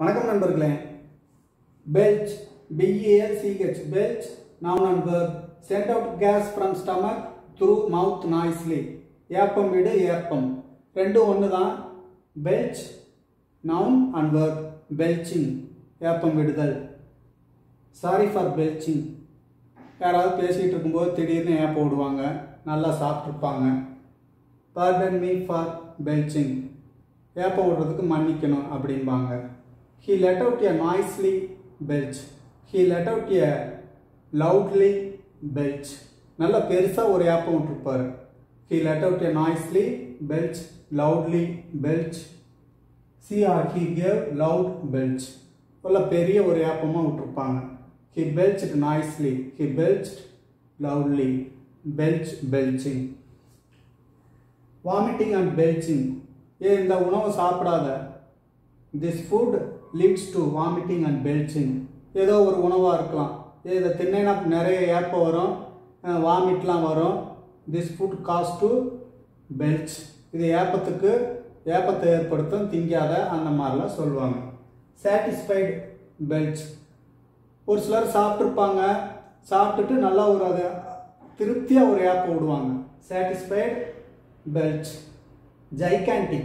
வணக்கம் நண்பர்களே belch B E L C H belch noun and verb send out gas from stomach through mouth noisily ஏப்பம் விடு ஏப்பம் ரெண்டும் ஒன்று தான் belch noun and verb belching ஏப்பம் விடுதல் சாரி ஃபார் பெல்ச்சிங் யாராவது பேசிகிட்டு இருக்கும்போது திடீர்னு ஏப்பம் விடுவாங்க நல்லா சாப்பிட்ருப்பாங்க pardon மீ ஃபார் பெல்ச்சிங் ஏப்பம் விடுறதுக்கு மன்னிக்கணும் அப்படிம்பாங்க he let out a noisily belch he let out a loudly belch நல்ல பெருசாக ஒரு ஏப்பம் விட்டுருப்பாரு he let out a noisily belch loudly belch சி ஆர் ஹி கேவ் லவுட் பெல்ச் நல்ல பெரிய ஒரு ஏப்பமாக விட்டுருப்பாங்க he belched noisily he belched loudly belch belching vomiting and belching ஏ இந்த உணவை சாப்பிடாத this food leads to vomiting and belching ஏதோ ஒரு உணவாக இருக்கலாம் ஏ இதை தின்னைனா நிறைய ஏப்பம் வரும் வாமிட்லாம் வரும் this food cause to belch இது ஏப்பத்துக்கு ஏப்பத்தை ஏற்படுத்தும் திங்காத அந்த மாதிரிலாம் சொல்லுவாங்க சாட்டிஸ்ஃபைடு பெல்ச் ஒரு சிலர் சாப்பிட்ருப்பாங்க சாப்பிட்டுட்டு நல்லா ஒரு அது திருப்தியாக ஒரு ஏப்பம் விடுவாங்க சாட்டிஸ்ஃபைடு பெல்ச் ஜைகாண்டிக்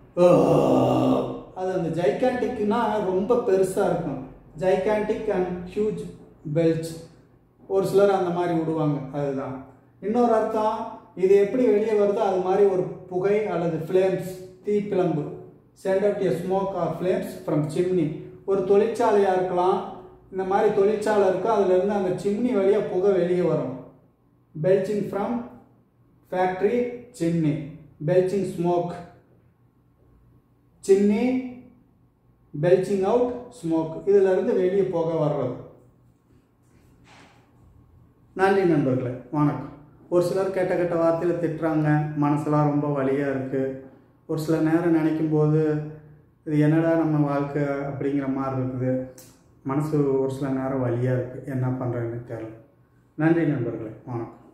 அது அந்த ஜைகாண்டிக்னா ரொம்ப பெருசாக இருக்கும் ஜைகாண்டிக் அண்ட் ஹியூஜ் பெல்ச் ஒரு சிலர் அந்த மாதிரி விடுவாங்க அதுதான் இன்னொரு அர்த்தம் இது எப்படி வெளியே வருதோ அது மாதிரி ஒரு புகை அல்லது ஃப்ளேம்ஸ் தீப்பிழம்பு sent out a smoke or flames from chimney ஒரு தொழிற்சாலையாக இருக்கலாம் இந்த மாதிரி தொழிற்சாலை இருக்கும் அதுலேருந்து அந்த சிம்னி வழியாக புகை வெளியே வரும் belching from factory chimney belching smoke chimney belching out smoke இதிலிருந்து வெளியே போக வர்றது நன்றி நண்பர்களே வணக்கம் ஒரு சிலர் கெட்ட கெட்ட வார்த்தையில் திட்டுறாங்க மனசெல்லாம் ரொம்ப வலியாக இருக்குது ஒரு சில நேரம் நினைக்கும் போது இது என்னடா நம்ம வாழ்க்கை அப்படிங்கிற மாதிரி இருக்குது மனசு ஒரு சில நேரம் வலியாக இருக்குது என்ன பண்ணுறதுன்னு தெரியல நன்றி நண்பர்களே வணக்கம்